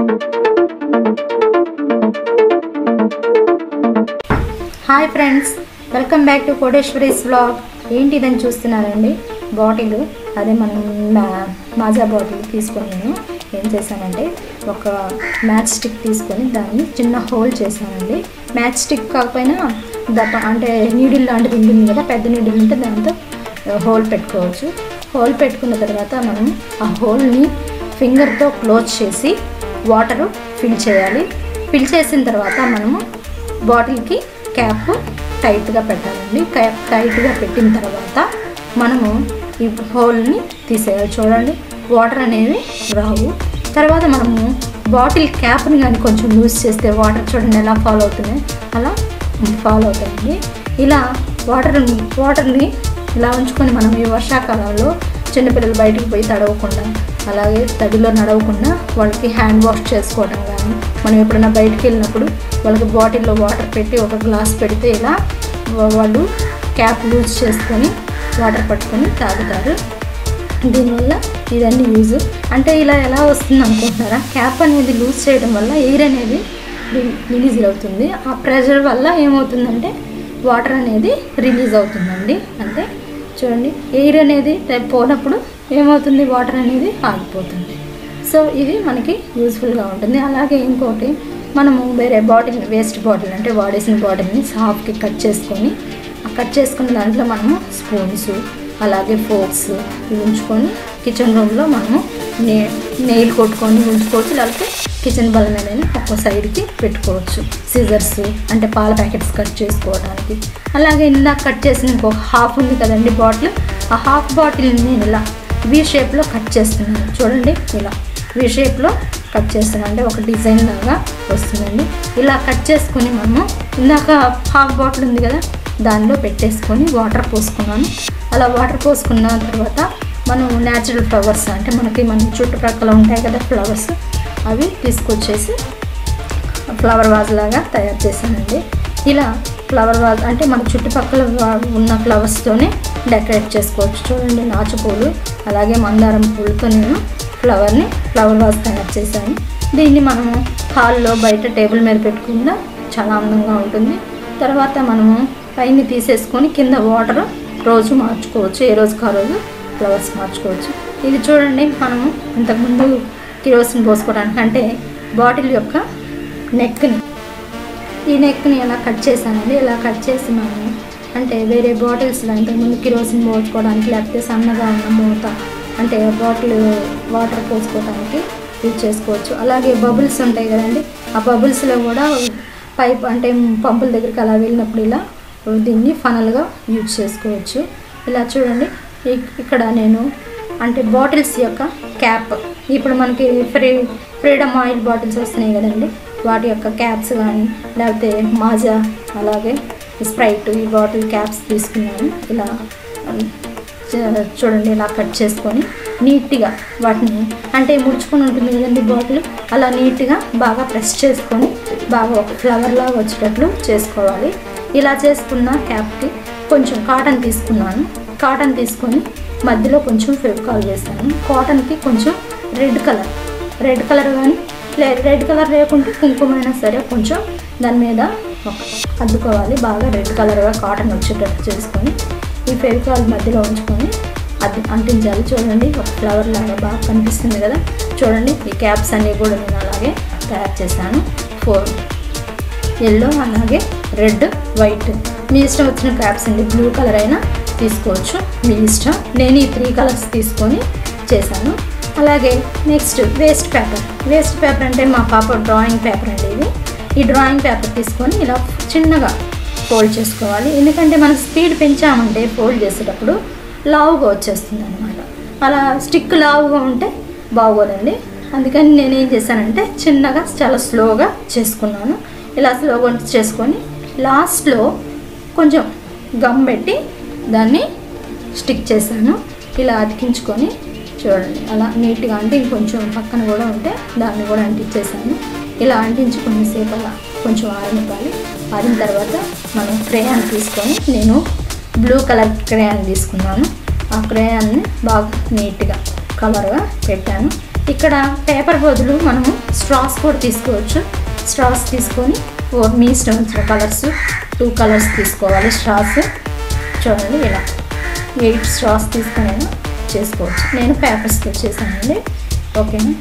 Hi friends welcome back to Koteswari's vlog ఏంటి ఇదని చూస్తున్నారండి బాటిల్ అదే మనం మా- మాజా బాటిల్ తీసుకొని నేను ఏం చేశానంటే ఒక మ్యాచ్ స్టిక్ తీసుకొని దాన్ని చిన్న హోల్ చేశానండి మ్యాచ్ స్టిక్ కాకపోయినా దప్ప అంటే నీడిల్ లాంటిది ఉంటుంది కదా పెద్ద నీడిల్ ఉంటే దాంతో హోల్ పెట్టుకోవచ్చు హోల్ పెట్టుకున్న తర్వాత మనం ఆ హోల్ని ఫింగర్తో క్లోజ్ చేసి వాటరు ఫిల్ చేయాలి ఫిల్ చేసిన తర్వాత మనము బాటిల్కి క్యాప్ టైట్గా పెట్టాలండి క్యాప్ టైట్గా పెట్టిన తర్వాత మనము ఈ హోల్ని తీసేయాలి చూడండి వాటర్ అనేవి రావు తర్వాత మనము బాటిల్ క్యాప్ని కానీ కొంచెం లూజ్ చేస్తే వాటర్ చూడండి ఎలా ఫాలో అవుతున్నాయి అలా ఫాలో అవుతాయండి ఇలా వాటర్ వాటర్ని ఇలా ఉంచుకొని మనం ఈ వర్షాకాలంలో చిన్నపిల్లలు బయటికి పోయి తడవకుండా అలాగే తడిలో నడవకుండా వాళ్ళకి హ్యాండ్ వాష్ చేసుకోవడం కానీ మనం ఎప్పుడైనా బయటికి వెళ్ళినప్పుడు వాళ్ళకి బాటిల్లో వాటర్ పెట్టి ఒక గ్లాస్ పెడితే ఇలా వా- వాళ్ళు క్యాప్ లూజ్ చేసుకొని వాటర్ పట్టుకొని తాగుతారు దీనివల్ల ఇదన్నీ యూజ్ అంటే ఇలా ఎలా వస్తుంది అనుకుంటున్నారా క్యాప్ అనేది లూజ్ చేయడం వల్ల ఎయిర్ అనేది రి- రిలీజ్ అవుతుంది ఆ ప్రెషర్ వల్ల ఏమవుతుందంటే వాటర్ అనేది రిలీజ్ అవుతుందండి అంటే చూడండి ఎయిర్ అనేది రేపు పోనప్పుడు ఏమవుతుంది వాటర్ అనేది ఆగిపోతుంది సో ఇది మనకి యూస్ఫుల్గా ఉంటుంది అలాగే ఇంకోటి మనము వేరే బాటిల్ వేస్ట్ బాటిల్ అంటే వాడేసిన బాటిల్ని హాఫ్కి కట్ చేసుకొని ఆ కట్ చేసుకున్న దాంట్లో మనము స్పూన్స్ అలాగే ఫోక్స్ ఇవి ఉంచుకొని కిచెన్ రూమ్లో మనము నే నెయిల్ కొట్టుకొని ఉంచుకోవచ్చు లేకపోతే కిచెన్ బల్ల మీద ఒక్కో సైడ్కి పెట్టుకోవచ్చు సిజర్స్ అంటే పాల ప్యాకెట్స్ కట్ చేసుకోవడానికి అలాగే ఇందాక కట్ చేసిన ఇంకొక హాఫ్ ఉంది కదండి బాటిల్ ఆ హాఫ్ బాటిల్ని నేను ఇలా వీ షేప్లో కట్ చేస్తున్నాను చూడండి ఇలా వీ షేప్లో కట్ చేస్తున్నాను అంటే ఒక డిజైన్ లాగా వస్తుందండి ఇలా కట్ చేసుకొని మనము ఇందాక హాఫ్ బాటిల్ ఉంది కదా దానిలో పెట్టేసుకొని వాటర్ పోసుకున్నాను అలా వాటర్ పోసుకున్న తర్వాత మనం న్యాచురల్ ఫ్లవర్స్ అంటే మనకి మన చుట్టుప్రక్కల ఉంటాయి కదా ఫ్లవర్స్ అవి తీసుకొచ్చేసి ఫ్లవర్ వాజ్ లాగా తయారు చేశానండి ఇలా ఫ్లవర్ వాజ్ అంటే మన చుట్టుపక్కల వా- ఉన్న ఫ్లవర్స్తోనే డెకరేట్ చేసుకోవచ్చు చూడండి నాచు పూలు అలాగే మందారం పూలతో నేను ఫ్లవర్ని ఫ్లవర్ వాజ్ తయారు చేశాను దీన్ని మనము హాల్లో బయట టేబుల్ మీద పెట్టుకున్నా చాలా అందంగా ఉంటుంది తర్వాత మనము పైన తీసేసుకొని కింద వాటర్ రోజు మార్చుకోవచ్చు ఏ రోజుకి ఆ రోజు ఫ్లవర్స్ మార్చుకోవచ్చు ఇది చూడండి మనము ఇంతకుముందు కిరోసిన్ పోసుకోవడానికి అంటే బాటిల్ యొక్క నెక్ని ఈ నెక్ని ఎలా కట్ చేశానండి ఇలా కట్ చేసి మనము అంటే వేరే బాటిల్స్లో ఇంతకుముందు కిరోసిన్ పోసుకోవడానికి లేకపోతే సన్నగా ఉన్న మూత అంటే బాటిల్ వాటర్ పోసుకోవడానికి యూజ్ చేసుకోవచ్చు అలాగే బబుల్స్ ఉంటాయి కదండి ఆ బబుల్స్లో కూడా పైప్ అంటే పంపుల దగ్గరికి అలా వెళ్ళినప్పుడు ఇలా దీన్ని ఫనల్గా యూజ్ చేసుకోవచ్చు ఇలా చూడండి ఇక్- ఇక్కడ నేను అంటే బాటిల్స్ యొక్క క్యాప్ ఇప్పుడు మనకి ఫ్రీ ఫ్రీడమ్ ఆయిల్ బాటిల్స్ వస్తున్నాయి కదండి వాటి యొక్క క్యాప్స్ కానీ లేకపోతే మాజా అలాగే స్ప్రైట్ ఈ బాటిల్ క్యాప్స్ తీసుకున్నాను ఇలా చ- చూడండి ఇలా కట్ చేసుకొని నీట్గా వాటిని అంటే ముడుచుకొని ఉంటుంది కదండి బాటిల్ అలా నీట్గా బాగా ప్రెస్ చేసుకొని బాగా ఒక ఫ్లవర్ లాగా వచ్చేటట్లు చేసుకోవాలి ఇలా చేసుకున్న క్యాప్కి కొంచెం కాటన్ తీసుకున్నాను కాటన్ తీసుకొని మధ్యలో కొంచెం ఫెవికాల్ వేసాను కాటన్కి కొంచెం రెడ్ కలర్ రెడ్ కలర్ కానీ లే రెడ్ కలర్ లేకుంటే కుంకుమైనా సరే కొంచెం దాని మీద ఒక అద్దుకోవాలి బాగా రెడ్ కలర్గా కాటన్ వచ్చేటట్టు చేసుకొని ఈ ఫెవికాల్ మధ్యలో ఉంచుకొని అది అంటించాలి చూడండి ఒక ఫ్లవర్ లాగా బాగా కనిపిస్తుంది కదా చూడండి ఈ క్యాప్స్ అన్నీ కూడా నేను అలాగే తయారు చేశాను ఫోర్ ఎల్లో అలాగే రెడ్ వైట్ మీ ఇష్టం వచ్చిన క్యాప్స్ అండి బ్లూ కలర్ అయినా తీసుకోవచ్చు మీ ఇష్టం నేను ఈ త్రీ కలర్స్ తీసుకొని చేశాను అలాగే next waste paper waste paper అంటే మా పాప డ్రాయింగ్ పేపర్ అండి ఇది ఈ డ్రాయింగ్ పేపర్ తీసుకొని ఇలా చిన్నగా ఫోల్డ్ చేసుకోవాలి ఎందుకంటే మనం స్పీడ్ పెంచామంటే ఫోల్డ్ చేసేటప్పుడు లావుగా వచ్చేస్తుంది అనమాట అలా స్టిక్ లావుగా ఉంటే బాగోదండి అందుకని నేను ఏం చేశానంటే చిన్నగా చాలా స్లోగా చేసుకున్నాను ఇలా స్లోగా చేసుకొని లాస్ట్లో కొంచెం గమ్ పెట్టి దాన్ని స్టిక్ చేశాను ఇలా అతికించుకొని చూడండి అలా నీట్గా అంటే ఇంకొంచెం పక్కన కూడా ఉంటే దాన్ని కూడా అంటించేసాను ఇలా అంటించుకునే సేపు అలా కొంచెం ఆరనివ్వాలి ఆరిన తర్వాత మనం క్రేయాన్ తీసుకొని నేను బ్లూ కలర్ క్రేయాన్ తీసుకున్నాను ఆ క్రేయాన్ని బాగా నీట్గా కలర్గా పెట్టాను ఇక్కడ పేపర్ బదులు మనము స్ట్రాస్ కూడా తీసుకోవచ్చు స్ట్రాస్ తీసుకొని ఓ మీ ఇష్టం వచ్చిన కలర్స్ టూ కలర్స్ తీసుకోవాలి స్ట్రాస్ చూడండి ఇలా ఎయిట్ స్ట్రాస్ తీసుకొని చేసుకోవచ్చు నేను పేపర్స్తో చేశానండి ఓకేనా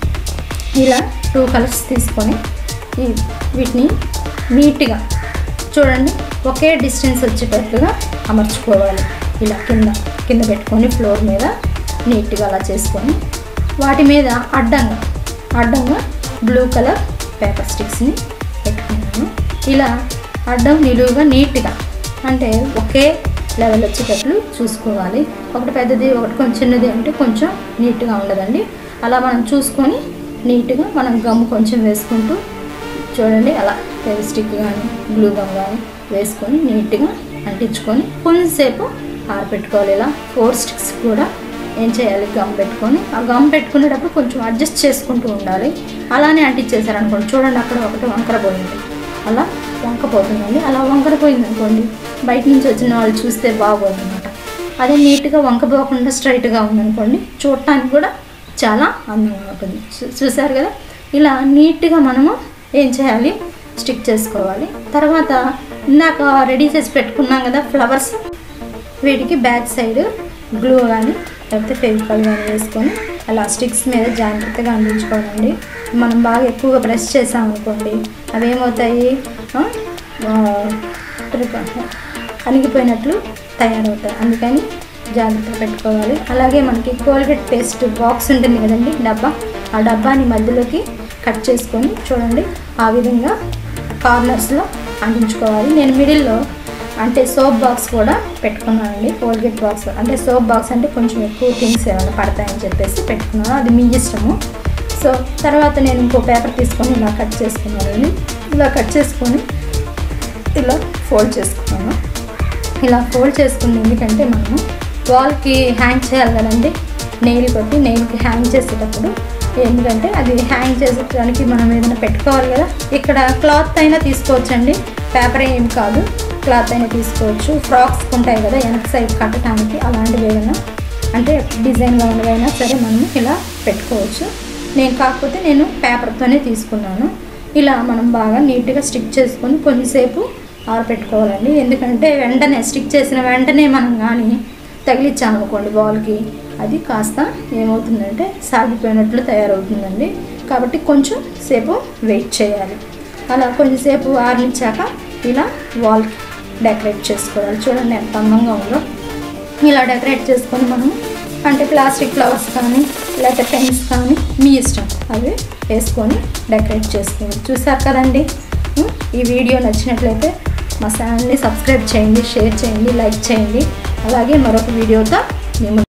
ఇలా టూ కలర్స్ తీసుకొని ఈ వీటిని నీట్గా చూడండి ఒకే డిస్టెన్స్ వచ్చేటట్లుగా అమర్చుకోవాలి ఇలా కింద కింద పెట్టుకొని ఫ్లోర్ మీద నీట్గా అలా చేసుకొని వాటి మీద అడ్డంగా అడ్డంగా బ్లూ కలర్ పేపర్ స్టిక్స్ని పెట్టుకున్నాను ఇలా అడ్డం నిలువుగా నీట్గా అంటే ఒకే లెవెల్ వచ్చేటట్లు చూసుకోవాలి ఒకటి పెద్దది ఒకటి కొంచెం చిన్నది అంటే కొంచెం నీట్గా ఉండదండి అలా మనం చూసుకొని నీట్గా మనం గమ్ కొంచెం వేసుకుంటూ చూడండి అలా స్టిక్ కానీ గ్లూ గమ్ కానీ వేసుకొని నీట్గా అంటించుకొని కొంచెంసేపు ఆరబెట్టుకోవాలి ఇలా ఫోర్ స్టిక్స్ కూడా ఏం చేయాలి గమ్ పెట్టుకొని ఆ గమ్ పెట్టుకునేటప్పుడు కొంచెం అడ్జస్ట్ చేసుకుంటూ ఉండాలి అలానే అంటించేసారనుకోండి చూడండి అక్కడ ఒకటి వంకర పోయింది అలా వంక పోతుందండి అలా వంకర పోయింది అనుకోండి బయట నుంచి వచ్చిన వాళ్ళు చూస్తే బాగోదు అనమాట అదే నీట్గా వంక పోకుండా స్ట్రైట్గా ఉందనుకోండి చూడటానికి కూడా చాలా అందంగా ఉంటుంది చూ- చూసారు కదా ఇలా నీట్గా మనము ఏం చేయాలి స్టిక్ చేసుకోవాలి తర్వాత ఇందాక రెడీ చేసి పెట్టుకున్నాం కదా ఫ్లవర్స్ వీటికి బ్యాక్ సైడ్ గ్లూ కానీ లేకపోతే ఫెవికాల్ కానీ వేసుకొని అలా స్టిక్స్ మీద జాగ్రత్తగా అందించుకోవాలండి మనం బాగా ఎక్కువగా బ్రష్ చేసామనుకోండి అవి ఏమవుతాయి ఆ, ఆ, తిరుగు- అణిగిపోయినట్లు తయారవుతాయి అందుకని జాగ్రత్తగా పెట్టుకోవాలి అలాగే మనకి కోల్గేట్ పేస్ట్ బాక్స్ ఉంటుంది కదండి డబ్బా ఆ డబ్బాని మధ్యలోకి కట్ చేసుకొని చూడండి ఆ విధంగా కార్నర్స్లో అంటించుకోవాలి నేను మిడిల్లో అంటే సోప్ బాక్స్ కూడా పెట్టుకున్నానండి కోల్గేట్ బాక్స్ అంటే సోప్ బాక్స్ అంటే కొంచెం ఎక్కువ థింగ్స్ ఏమైనా పడతాయని చెప్పేసి పెట్టుకున్నాను అది మీ ఇష్టము సో తర్వాత నేను ఇంకో పేపర్ తీసుకొని ఇలా కట్ చేసుకున్నానండి ఇలా కట్ చేసుకొని ఇలా ఫోల్డ్ చేసుకున్నాను ఇలా ఫోల్డ్ చేసుకుంది ఎందుకంటే మనము వాల్కి హ్యాంగ్ చేయాలి కదండి నెయిల్ కొట్టి నెయిల్కి హ్యాంగ్ చేసేటప్పుడు ఎందుకంటే అది హ్యాంగ్ చేసేటానికి మనం ఏదైనా పెట్టుకోవాలి కదా ఇక్కడ క్లాత్ అయినా తీసుకోవచ్చండి పేపర్ ఏం కాదు క్లాత్ అయినా తీసుకోవచ్చు ఫ్రాక్స్ ఉంటాయి కదా వెనక సైడ్ కట్టడానికి అలాంటివి ఏదైనా అంటే డిజైన్గా ఉన్నవైనా సరే మనం ఇలా పెట్టుకోవచ్చు నేను కాకపోతే నేను పేపర్తోనే తీసుకున్నాను ఇలా మనం బాగా నీట్గా స్టిక్ చేసుకొని కొంచెంసేపు ఆరబెట్టుకోవాలండి ఎందుకంటే వెంటనే స్టిక్ చేసిన వెంటనే మనం కానీ తగిలిచ్చామనుకోండి బాల్కి అది కాస్త ఏమవుతుందంటే సాగిపోయినట్లు తయారవుతుందండి కాబట్టి కొంచెం సేపు వెయిట్ చేయాలి అలా కొంచెంసేపు ఆరనిచ్చాక ఇలా వాల్ డెకరేట్ చేసుకోవాలి చూడండి ఎంత అందంగా ఉందో ఇలా డెకరేట్ చేసుకొని మనం అంటే ప్లాస్టిక్ ఫ్లవర్స్ కానీ లేకపోతే పెన్స్ కానీ మీ ఇష్టం అవి వేసుకొని డెకరేట్ చేసుకోవాలి చూసారు కదండి ఉం? ఈ వీడియో నచ్చినట్లయితే మా ఛానల్ని సబ్స్క్రైబ్ చేయండి షేర్ చేయండి లైక్ చేయండి అలాగే మరొక వీడియోతో మేము